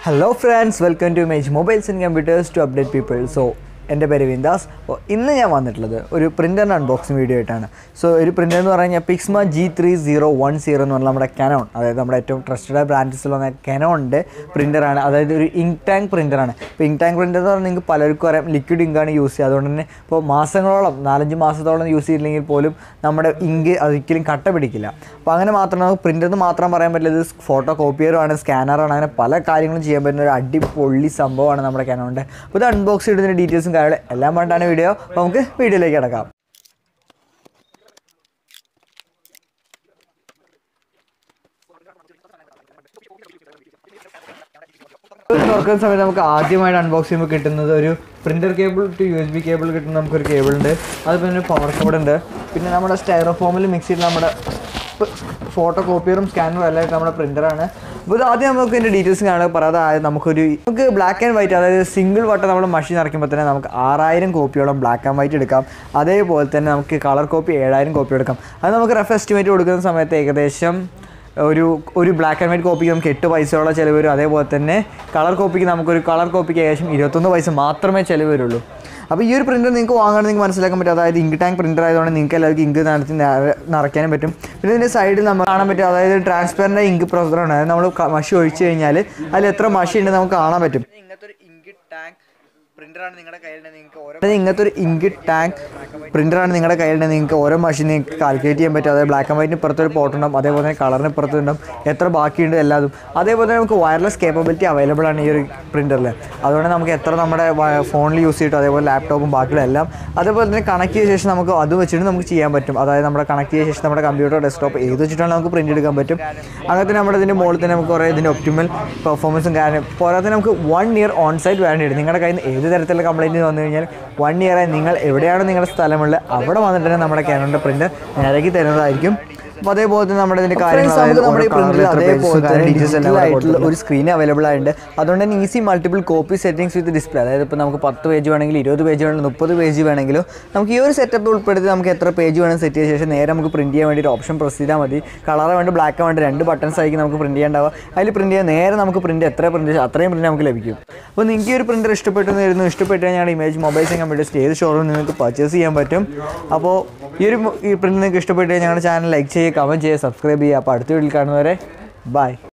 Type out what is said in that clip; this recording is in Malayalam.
hello friends welcome to Mage mobiles and computers to update people so എൻ്റെ പേര് വിന്ദാസ് അപ്പോൾ ഇന്ന് ഞാൻ വന്നിട്ടുള്ളത് ഒരു പ്രിൻ്ററിൻ്റെ അൺബോക്സിങ് വീഡിയോ ആയിട്ടാണ് സോ ഒരു പ്രിൻ്റർ എന്ന് പറഞ്ഞു കഴിഞ്ഞാൽ Pixma G three zero one zero എന്ന് പറഞ്ഞാൽ നമ്മുടെ കനോൺ അതായത് നമ്മുടെ ഏറ്റവും ട്രസ്റ്റഡ് ബ്രാൻഡ്സിൽ വന്ന കനോണിൻ്റെ പ്രിൻ്ററാണ് അതായത് ഒരു ഇങ്ക് ടാങ്ക് പ്രിൻ്ററാണ് ഇപ്പോൾ ഇങ്ക് ടാങ്ക് പ്രിൻ്റർ എന്ന് പറഞ്ഞാൽ നിങ്ങൾക്ക് പലർക്കും അറിയാം ലിക്വിഡ് ഇങ്കാണ് യൂസ് ചെയ്യുക അതുകൊണ്ട് തന്നെ ഇപ്പോൾ മാസങ്ങളോളം നാലഞ്ച് മാസത്തോളം യൂസ് ചെയ്തില്ലെങ്കിൽ പോലും നമ്മുടെ ഇങ്ക് ഒരിക്കലും കട്ട പിടിക്കില്ല അപ്പോൾ അങ്ങനെ മാത്രം നമുക്ക് പ്രിൻ്റർ എന്ന് മാത്രം പറയാൻ പറ്റില്ല ഇത് ഫോട്ടോ കോപ്പിയറുമാണ് സ്കാനറാണ് അങ്ങനെ പല കാര്യങ്ങളും ചെയ്യാൻ പറ്റുന്ന ഒരു അടിപൊളി സംഭവമാണ് നമ്മുടെ കനോണിൻ്റെ അപ്പോൾ ഇത് അൺബോക്സ് ചെയ്തതിൻ്റെ ഡീറ്റെയിൽസും കാര്യങ്ങളും എല്ലാം പറഞ്ഞിട്ടാണ് വീഡിയോ അപ്പോൾ നമുക്ക് വീഡിയോയിലേക്ക് കിടക്കാം തുറക്കുന്ന സമയത്ത് നമുക്ക് ആദ്യമായിട്ട് അൺബോക്സ് ചെയ്യുമ്പോൾ കിട്ടുന്നത് ഒരു printer cable two U S B cable കിട്ടുന്ന നമുക്കൊരു കേബിൾ ഉണ്ട് അത് പിന്നെ പവർ കോഡ് ഉണ്ട് പിന്നെ നമ്മുടെ സ്റ്റൈറോഫോമിൽ മിക്സ് ചെയ്ത് നമ്മുടെ ഫോട്ടോ കോപ്പിയറും സ്കാനറും എല്ലാം ആയിട്ട് നമ്മുടെ പ്രിൻ്ററാണ് അപ്പോൾ ഇത് ആദ്യം നമുക്ക് ഇതിൻ്റെ ഡീറ്റെയിൽസ് കാണാൻ പറയാതെ ആയത് നമുക്കൊരു നമുക്ക് ബ്ലാക്ക് ആൻഡ് വൈറ്റ് അതായത് സിംഗിൾ വട്ടം നമ്മൾ മഷി നിറയ്ക്കുമ്പോൾ തന്നെ നമുക്ക് ആറായിരം കോപ്പിയോളം ബ്ലാക്ക് ആൻഡ് വൈറ്റ് എടുക്കാം അതേപോലെ തന്നെ നമുക്ക് കളർ കോപ്പി ഏഴായിരം കോപ്പി എടുക്കാം അത് നമുക്ക് റഫ് എസ്റ്റിമേറ്റ് കൊടുക്കുന്ന സമയത്ത് ഏകദേശം ഒരു ഒരു ബ്ലാക്ക് ആൻഡ് വൈറ്റ് കോപ്പിക്ക് നമുക്ക് എട്ട് പൈസയോളം ചിലവ് വരും അതേപോലെ തന്നെ കളർ കോപ്പിക്ക് നമുക്കൊരു കളർ കോപ്പിക്ക് ഏകദേശം ഇരുപത്തൊന്ന് പൈസ മാത്രമേ ചിലവ് വരുള്ളൂ അപ്പോൾ ഈ ഒരു പ്രിൻ്റർ നിങ്ങൾക്ക് വാങ്ങാൻ നിങ്ങൾക്ക് മനസ്സിലാക്കാൻ പറ്റും അതായത് ഇങ്ക് ടാങ്ക് പ്രിൻ്റർ ആയതുകൊണ്ട് നിങ്ങൾക്ക് എല്ലാവർക്കും ഇങ്ക് നടത്തി നിറ- നിറയ്ക്കാനും പറ്റും പിന്നെ ഇതിൻ്റെ സൈഡിൽ നമുക്ക് കാണാൻ പറ്റും അതായത് ട്രാൻസ്പെറൻ്റ് ഇങ്ക് പ്രൊസറാണ് അതായത് നമ്മൾ ക- മഷി ഒഴിച്ച് കഴിഞ്ഞാൽ അതിൽ എത്ര മഷി ഉണ്ട് നമുക്ക് കാണാൻ പറ്റും ഇങ്ങനത്തെ ഒരു ഇങ്ക് ടാങ്ക് പ്രിൻ്ററാണ് നിങ്ങളുടെ കയ്യിൽ നിങ്ങൾക്ക് ഓരോ ഇങ്ങനത്തെ ഒരു ഇങ്ക് ടാങ്ക് പ്രിൻ്ററാണ് നിങ്ങളുടെ കയ്യിൽ നിങ്ങൾക്ക് ഓരോ മഷീൻ നിങ്ങൾക്ക് കാൽക്കുലേറ്റ് ചെയ്യാൻ പറ്റും അതായത് ബ്ലാക്ക് ആൻഡ് വൈറ്റിന് പുറത്ത് ഒരു പോട്ട് ഉണ്ടാവും അതേപോലെ തന്നെ കളറിന് പുറത്ത് ഉണ്ടാവും എത്ര ബാക്കിയുണ്ട് എല്ലാതും അതേപോലെ തന്നെ നമുക്ക് വയർലെസ് കേപ്പബിലിറ്റി അവൈലബിൾ ആണ് ഈ ഒരു പ്രിൻ്ററിൽ അതുകൊണ്ട് നമുക്ക് എത്ര നമ്മുടെ ഫോണിൽ യൂസ് ചെയ്തിട്ടും അതേപോലെ ലാപ്ടോപ്പും ബാക്കിയുള്ള എല്ലാം അതേപോലെ തന്നെ കണക്ട് ചെയ്ത ശേഷം നമുക്ക് അത് വെച്ചിട്ട് നമുക്ക് ചെയ്യാൻ പറ്റും അതായത് നമ്മുടെ കണക്ട് ചെയ്ത ശേഷം നമ്മുടെ കമ്പ്യൂട്ടർ ഡെസ്ക്ടോപ്പ് ഏത് വെച്ചിട്ടാണ് നമുക്ക് പ്രിൻ്റ് എടുക്കാൻ പറ്റും അങ്ങനെ തന്നെ നമ്മുടെ ഇതിൻ്റെ മുകളിൽ തന്നെ നമുക്ക് കുറേ ഇതിൻ്റെ ഒപ്റ്റിമൽ പെർഫോമൻസും കാര്യം പോരാതെ നമുക്ക് one year on site warranty ഉണ്ട് നിങ്ങളുടെ കയ്യിൽ നിന്ന് ഏത് തരത്തിലുള്ള കംപ്ലയിൻറ്റ് വന്നു കഴിഞ്ഞാൽ വൺ ഇയറായി നിങ്ങൾ എവിടെയാണ് നിങ്ങളുടെ സ്ഥലമുള്ളത് അവിടെ വന്നിട്ട് തന്നെ നമ്മുടെ ക്യാനോണിൻ്റെ പ്രിൻ്റർ നേരേക്ക് തരുന്നതായിരിക്കും അപ്പോൾ അതേപോലെ തന്നെ നമ്മുടെ ഇതിൻ്റെ കാര്യങ്ങൾ അതായത് നമ്മുടെ പ്രിൻ്ററിൽ അതേപോലെ തന്നെ ഡിജിറ്റൽ ആയിട്ടുള്ള ഒരു സ്ക്രീൻ അവൈലബിൾ ആയിട്ടുണ്ട് അതുകൊണ്ട് തന്നെ easy multiple copy settings with display അതായത് ഇപ്പോൾ നമുക്ക് പത്ത് പേജ് വേണമെങ്കിൽ ഇരുപത് പേജ് വേണമെങ്കിൽ മുപ്പത് പേജ് വേണമെങ്കിലും നമുക്ക് ഈ ഒരു സെറ്റപ്പ് ഉൾപ്പെടുത്തി നമുക്ക് എത്ര പേജ് വേണം സെറ്റ് ചെയ്ത ശേഷം നേരെ നമുക്ക് പ്രിൻറ്റ് ചെയ്യാൻ വേണ്ടി ഒരു ഓപ്ഷൻ പ്രസ് ചെയ്താൽ മതി കളർ വേണ്ടി ബ്ലാക്ക് വേണ്ടി രണ്ട് ബട്ടൺസ് ആയിരിക്കും നമുക്ക് പ്രിൻറ്റ് ചെയ്യാണ്ടാവുക അതിൽ പ്രിൻറ്റ് ചെയ്യാൻ നേരെ നമുക്ക് പ്രിൻറ്റ് എത്ര പ്രിൻറ്റ് അത്രയും പ്രിൻറ്റ് നമുക്ക് ലഭിക്കും അപ്പോൾ നിങ്ങൾക്ക് ഈ ഒരു പ്രിൻ്റർ ഇഷ്ടപ്പെട്ടു എന്നായിരുന്നു ഇഷ്ടപ്പെട്ട് കഴിഞ്ഞാൽ ഇമേജ് മൊബൈൽസ് കമ്പ്യൂട്ടേഴ്സ് ഏത് ഷോറൂമിൽ നിങ്ങൾക്ക് പർച്ചേസ് ചെയ്യാൻ പറ്റും അപ്പോൾ ഈ ഒരു ഈ പ്രിൻ്റ് നിങ്ങൾക്ക് ഇഷ്ടപ്പെട്ട് കഴിഞ്ഞാൽ ഞങ്ങളുടെ ചാനൽ ലൈക്ക് ചെയ്യുക കമൻറ്റ് ചെയ്യുക സബ്സ്ക്രൈബ് ചെയ്യുക അപ്പോൾ അടുത്ത വീട്ടിൽ കാണുന്നവരെ ബൈ